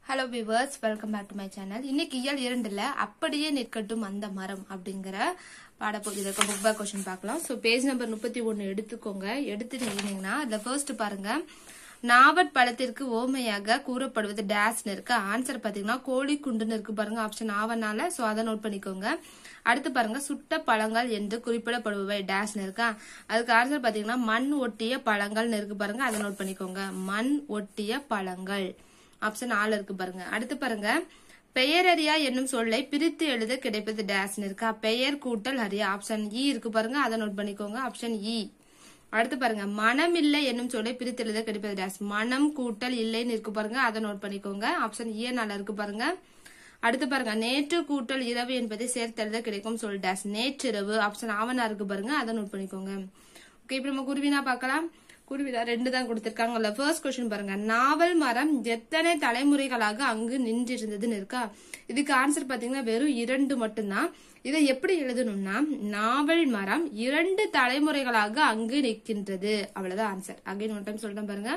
hello viewers welcome back to my channel இன்னைக்கு இயல் இரண்டுல அப்படியே நிற்கட்டும் அந்த மரம் அப்படிங்கிற பாடப்பகுதியில் இருக்க புக் பேக் கொஸ்டின் பார்க்கலாம் ஸோ பேஜ் நம்பர் முப்பத்தி ஒன்று எடுத்துக்கோங்க எடுத்துட்டீங்கன்னா அதில் ஃபர்ஸ்ட் பாருங்க நாவட் பழத்திற்கு ஓமையாக கூறப்படுவது டேஸ்னு இருக்கு ஆன்சர் பாத்தீங்கன்னா கோழி குண்டுன்னு இருக்கு பாருங்க ஆப்ஷன் ஆவனால ஸோ அதை நோட் பண்ணிக்கோங்க அடுத்து பாருங்க சுட்ட பழங்கள் என்று குறிப்பிடப்படுபவை டேஸ்னு இருக்கா அதுக்கு ஆன்சர் பாத்தீங்கன்னா மண் ஒட்டிய பழங்கள்னு இருக்கு பாருங்க அதை நோட் பண்ணிக்கோங்க மண் ஒட்டிய பழங்கள் ஆப்ஷன் ஆள் இருக்கு பாருங்க அடுத்து பாருங்க பெயரறியா என்னும் சொல்லை பிரித்து எழுத கிடைப்பது டேஸ்னு இருக்கா பெயர் கூட்டல் அரியா ஆப்ஷன் இ இருக்கு பாருங்க அதை நோட் பண்ணிக்கோங்க ஆப்ஷன் இ அடுத்து பாருங்க மனம் இல்லை என்னும் சொல்லை பிரித்து எழுத கிடைப்பது டேஸ் மனம் கூட்டல் இல்லைன்னு இருக்கு பாருங்க அதை நோட் பண்ணிக்கோங்க ஆப்ஷன் ஏ நல்லா இருக்கு பாருங்க அடுத்து பாருங்க நேற்று கூட்டல் இரவு என்பதை சேர்த்து எழுத கிடைக்கும் சொல் டேஸ் நேற்றிரவு ஆப்ஷன் ஆவனா இருக்கு பாருங்க அதை நோட் பண்ணிக்கோங்க ஓகே இப்ப நம்ம குருவினா பார்க்கலாம் குருவினா ரெண்டு தான் கொடுத்திருக்காங்கல்ல ஃபர்ஸ்ட் கொஸ்டின் பாருங்க நாவல் மரம் எத்தனை தலைமுறைகளாக அங்கு நின்றிருந்ததுன்னு இருக்கா இதுக்கு ஆன்சர் பாத்தீங்கன்னா வெறும் இரண்டு மட்டும்தான் இதை எப்படி எழுதணும்னா நாவல் மரம் இரண்டு தலைமுறைகளாக அங்கு நிற்கின்றது அவ்வளவுதான் ஆன்சர் அகைன் ஒன் டைம் சொல்றேன் பாருங்க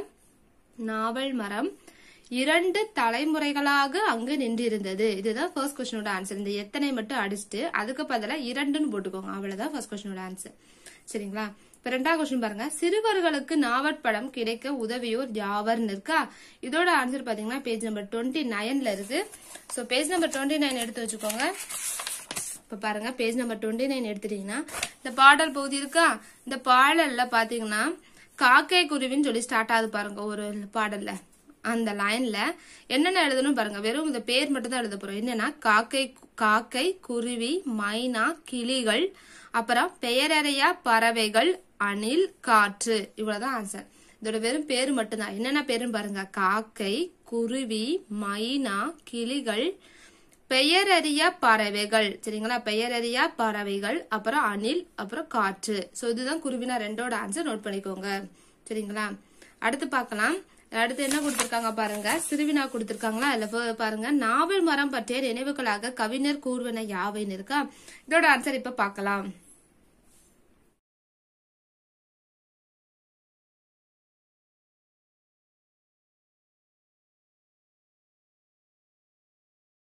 நாவல் மரம் இரண்டு தலைமுறைகளாக அங்கு நின்றிருந்தது இதுதான் ஃபர்ஸ்ட் கொஸ்டினோட ஆன்சர் இந்த எத்தனை மட்டும் அடிச்சுட்டு அதுக்கு பதிலா இரண்டுன்னு போட்டுக்கோங்க அவ்வளவுதான் ஃபர்ஸ்ட் கொஸ்டினோட ஆன்சர் சரிங்களா இப்ப ரெண்டாவது கொஸ்டின் பாருங்க சிறுவர்களுக்கு நாவற்படம் கிடைக்க உதவியோர் யாவர்னு இருக்கா இதோட ஆன்சர் பாத்தீங்கன்னா பேஜ் நம்பர் டுவெண்ட்டி நைன்ல இருக்கு so page number twenty nine எடுத்து வச்சுக்கோங்க இப்ப பாருங்க பேஜ் நம்பர் டுவெண்ட்டி நைன் எடுத்துட்டீங்கன்னா இந்த பாடல் பகுதி இருக்கா இந்த பாடல்ல பாத்தீங்கன்னா காக்கை குருவின்னு சொல்லி ஸ்டார்ட் ஆகுது பாருங்க ஒரு பாடல்ல அந்த லைன்ல என்னென்ன எழுதணும் பாருங்க வெறும் இந்த பேர் மட்டும் தான் எழுத போறோம் என்னன்னா காக்கை காக்கை குருவி மைனா கிளிகள் அப்புறம் பெயரறையா பறவைகள் அணில் காற்று இவ்வளவுதான் ஆன்சர் இதோட வெறும் பேரு மட்டும்தான் என்னென்ன பேருன்னு பாருங்க காக்கை குருவி மைனா கிளிகள் பெயரறியா பறவைகள் சரிங்களா பெயரறியா பறவைகள் அப்புறம் அணில் அப்புறம் காற்று சோ இதுதான் குருவினா ரெண்டோட ஆன்சர் நோட் பண்ணிக்கோங்க சரிங்களா அடுத்து பார்க்கலாம் அடுத்து என்ன கொடுத்திருக்காங்க பாருங்க சிறுவினா கொடுத்திருக்காங்களா அதுல பாருங்க நாவல் மரம் பற்றிய நினைவுகளாக கவிஞர் கூறுவன யாவைன்னு இருக்கா இதோட ஆன்சர் இப்ப பார்க்கலாம்